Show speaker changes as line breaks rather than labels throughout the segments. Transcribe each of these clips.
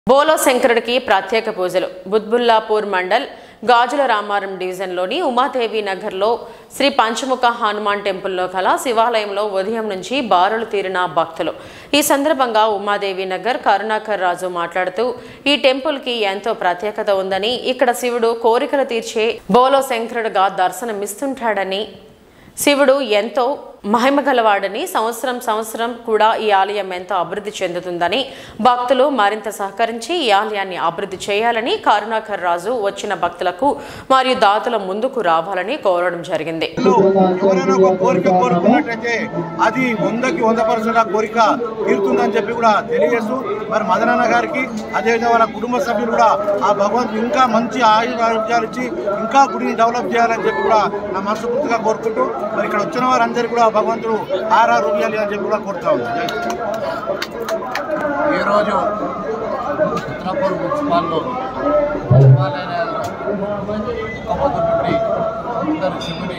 బోలో శంకరుడికి ప్రత్యేక పూజలు బుద్బుల్లాపూర్ మండల్ గాజుల రామారం డివిజన్లోని ఉమాదేవి నగర్లో శ్రీ పంచముఖ హనుమాన్ టెంపుల్లో కల శివాలయంలో ఉదయం నుంచి బారులు తీరిన భక్తులు ఈ సందర్భంగా ఉమాదేవి నగర్ కరుణాకర్ రాజు మాట్లాడుతూ ఈ టెంపుల్కి ఎంతో ప్రత్యేకత ఉందని ఇక్కడ శివుడు కోరికలు తీర్చే బోలో శంకరుడుగా దర్శనమిస్తుంటాడని శివుడు ఎంతో మహిమగలవాడని సంవత్సరం సంవత్సరం కూడా ఈ ఆలయం ఎంతో అభివృద్ధి చెందుతుందని భక్తులు మరింత సహకరించి ఈ ఆలయాన్ని అభివృద్ధి చేయాలని కరుణాకర్ రాజు వచ్చిన భక్తులకు మరియు దాతల ముందుకు రావాలని కోరడం జరిగింది
లో ఎవరైనా ఒక కోరిక కోరుకున్నట్టయితే అది వందకి వంద పర్సెంట్ ఆ కోరిక తీరుతుందని చెప్పి కూడా తెలియజేస్తూ మరి మదనన్న గారికి అదేవిధంగా వాళ్ళ కుటుంబ సభ్యులు కూడా ఆ భగవంతుడు ఇంకా మంచి ఆయుర ఆరోగ్యాలు ఇచ్చి ఇంకా గుడిని డెవలప్ చేయాలని చెప్పి కూడా నా మనస్ఫూర్తిగా కోరుకుంటూ మరి ఇక్కడ వచ్చిన వారందరికీ కూడా భగవంతుడు ఆరోగ్యాలు అని చెప్పి కూడా కోరుతా ఉన్నాను జై శ్రీరామ్.
ఈరోజు చిత్రపూర్ మున్సిపాల్లో దేవాలయాల్లో ఒక్క నుండి అందరు శివుని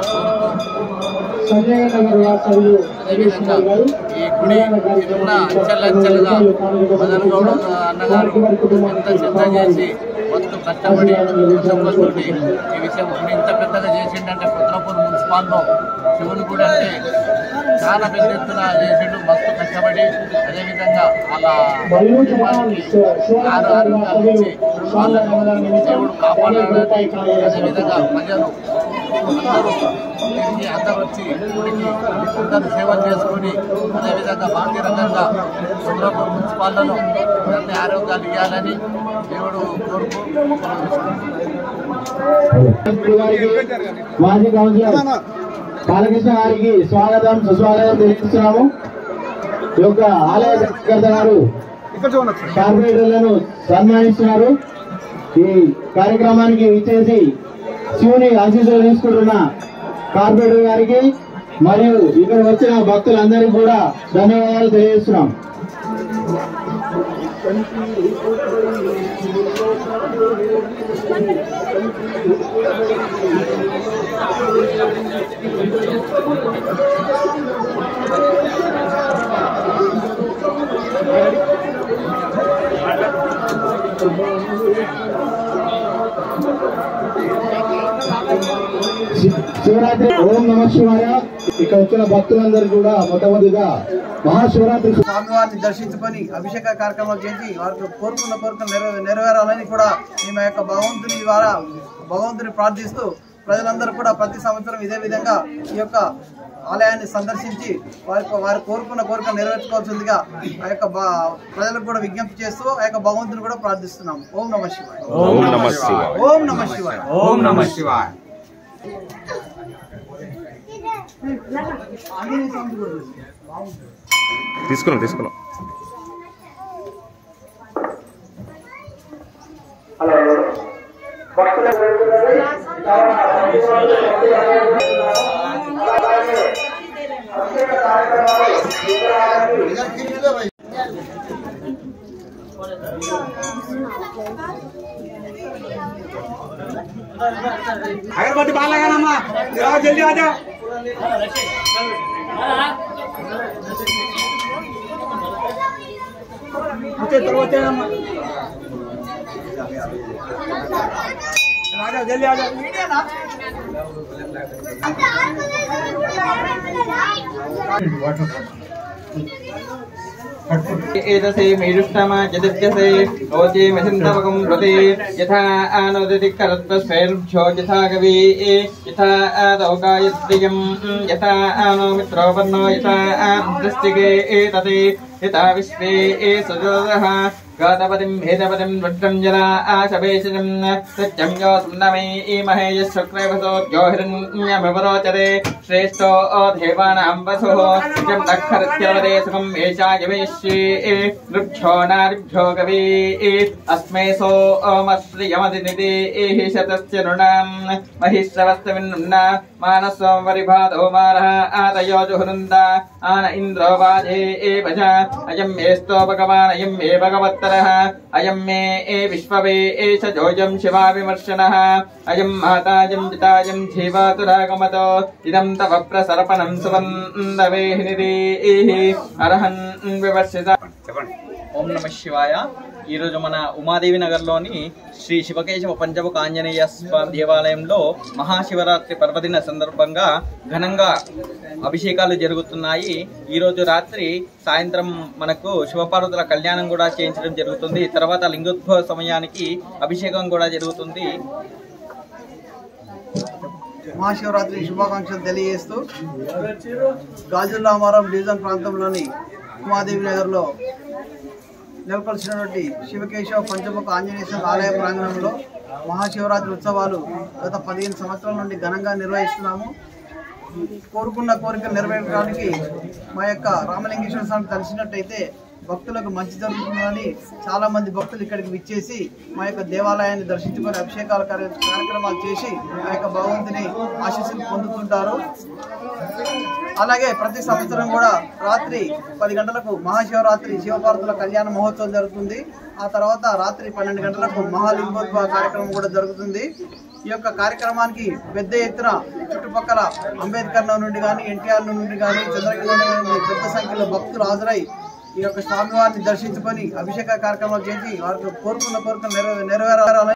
కోరుతూ అదేవిధంగా ఈ గుడి చిన్న అంచెలంచెలుగా మదన్ గౌడ అన్నగారు ఎంత చింత చేసి మొత్తం కష్టపడి కష్టపడి ఈ విషయం గుడి ఇంత పెద్దగా చేసిండంటే పుత్రపూర్ మున్సిపాల్లో శివుని గుడి అంటే చాలా పెద్ద ఎత్తున చేసిండు మస్తు కష్టపడి అదేవిధంగా అలా కుటుంబానికి ఆరు ఆరోగ్యాలు ఇచ్చి వాళ్ళని దేవుడు కాపాడాలని అదేవిధంగా ప్రజలు అందరూ తిరిగి అందరూ వచ్చి గుడికి అందరూ సేవ చేసుకొని అదేవిధంగా భాగ్యరంగంగా చంద్రపూర్ మున్సిపాల్లో అన్ని ఆరోగ్యాలు ఇవ్వాలని దేవుడు కోరుకు
మాజీ కౌన్సిలర్ బాలకృష్ణ గారికి స్వాగతం సుస్వాగతం తెలియజేస్తున్నాము ఈ యొక్క ఆలయ ధర్మకర్త గారు కార్పొరేటర్లను సన్మానిస్తున్నారు ఈ కార్యక్రమానికి ఇచ్చేసి శివుని ఆశీస్సులు తీసుకుంటున్న కార్పొరేటర్ గారికి మరియు ఇక్కడ వచ్చిన భక్తులందరికీ కూడా ధన్యవాదాలు తెలియజేస్తున్నాం శి- శివరాత్రి ఓం నమ శివాయ ఇక్కడ వచ్చిన భక్తులందరూ కూడా మొట్టమొదటిగా మహాశివరాత్రి శు-
స్వామివారిని దర్శించుకొని అభిషేక కార్యక్రమాలు చేసి వారికి కోరుకున్న కోరికలు నెరవే నెరవేరాలని కూడా మేము ఆ యొక్క భగవంతుని ద్వారా భగవంతుని ప్రార్థిస్తూ ప్రజలందరూ కూడా ప్రతి సంవత్సరం ఇదే విధంగా ఈ యొక్క ఆలయాన్ని సందర్శించి వారి వారు కోరుకున్న కోరికలు నెరవేర్చుకోవాల్సిందిగా ఆ యొక్క బా- ప్రజలకు కూడా విజ్ఞప్తి చేస్తూ ఆ యొక్క భగవంతుని కూడా ప్రార్థిస్తున్నాం ఓం నమ శివాయ
ఓం నమ శివాయ
ఓం నమ శివాయ
ఓం నమ శివాయ
తీసుకున్నాం తీసుకున్నాం
అగరబత్తి బాగాలేగానమ్మా జల్దీ ఆజా వచ్చే తర్వాత వచ్చేదమ్మా ఆజా జల్దీ ఆజా
एतसे मेरुष्टमा यदित्यसे रोचे मसिन्दवकं प्रति यथा आनोदति करत्वस्फैर्भ्यो यथा कवि यथा आदौकायत्रियम् यथा आनो मित्रोपन्नो यथा आदृष्टिके एतते यथा विश्वे सुजोदः गातपतिम् हेतपतिम् वृष्टम् जला आशवेशम् सत्यम् यो सुम्नमे ईमहे यशुक्रैभसोद्यो हिरण्यमवरोचरे श्रेष्ठो देवानाम् वसुः यम् दक्षरत्यवदे सुखम् एषाय वेश्ये वृक्षो नारिभ्यो कवि अस्मै सो ओमश्रियमदिनिति एहि शतस्य नृणाम् महिश्रवस्तविन्नुम्ना मानसो वरिभादो मारः आतयो जुहुरुन्द आन इन्द्रो वाजे एव च अयम् एस्तो भगवान् अयम् ए भगवत्तरः अयम् मे ए विश्ववे एष जोजम् शिवा विमर्शनः अयम् माताजम् पिताजम् जीवातुरागमतो इदम् तव प्रसर्पणम् सुवन्दवेः निरीः अर्हन् विवर्षिता
ఓం నమ శివాయ
ఈరోజు మన ఉమాదేవి నగర్లోని శ్రీ శివకేశవ పంచముఖ ఆంజనేయ స్వామి దేవాలయంలో మహాశివరాత్రి పర్వదిన సందర్భంగా ఘనంగా అభిషేకాలు జరుగుతున్నాయి ఈరోజు రాత్రి సాయంత్రం మనకు శివపార్వతుల కళ్యాణం కూడా చేయించడం జరుగుతుంది తర్వాత లింగోద్భవ సమయానికి అభిషేకం కూడా జరుగుతుంది
మహాశివరాత్రి శుభాకాంక్షలు తెలియజేస్తూ గాజుల్లామారం డివిజన్ ప్రాంతంలోని ఉమాదేవి నగర్లో నెలకొల్చినటువంటి శివకేశవ పంచముఖ ఆంజనేయ స్వామి ఆలయ ప్రాంగణంలో మహాశివరాత్రి ఉత్సవాలు గత పదిహేను సంవత్సరాల నుండి ఘనంగా నిర్వహిస్తున్నాము కోరుకున్న కోరిక నెరవేరడానికి మా యొక్క రామలింగేశ్వర స్వామి కలిసినట్టయితే భక్తులకు మంచి జరుగుతుందని చాలా మంది భక్తులు ఇక్కడికి విచ్చేసి మా యొక్క దేవాలయాన్ని దర్శించుకొని అభిషేకాల కార్య- కార్యక్రమాలు చేసి మా యొక్క భగవంతుని ఆశీస్సులు పొందుతుంటారు అలాగే ప్రతి సంవత్సరం కూడా రాత్రి పది గంటలకు మహాశివరాత్రి శివపార్వతుల కళ్యాణ మహోత్సవం జరుగుతుంది ఆ తర్వాత రాత్రి పన్నెండు గంటలకు మహాలింగోద్భవ కార్యక్రమం కూడా జరుగుతుంది ఈ యొక్క కార్యక్రమానికి పెద్ద ఎత్తున చుట్టుపక్కల అంబేద్కర్ నుండి కానీ ఎన్టీఆర్ నుండి కానీ చంద్రగిరి నుండి కానీ పెద్ద సంఖ్యలో భక్తులు హాజరై ఈ యొక్క స్వామివారిని దర్శించుకొని అభిషేక కార్యక్రమాలు చేసి వారికి కోరుకున్న కోరికలు నెరవే నెరవేరాలని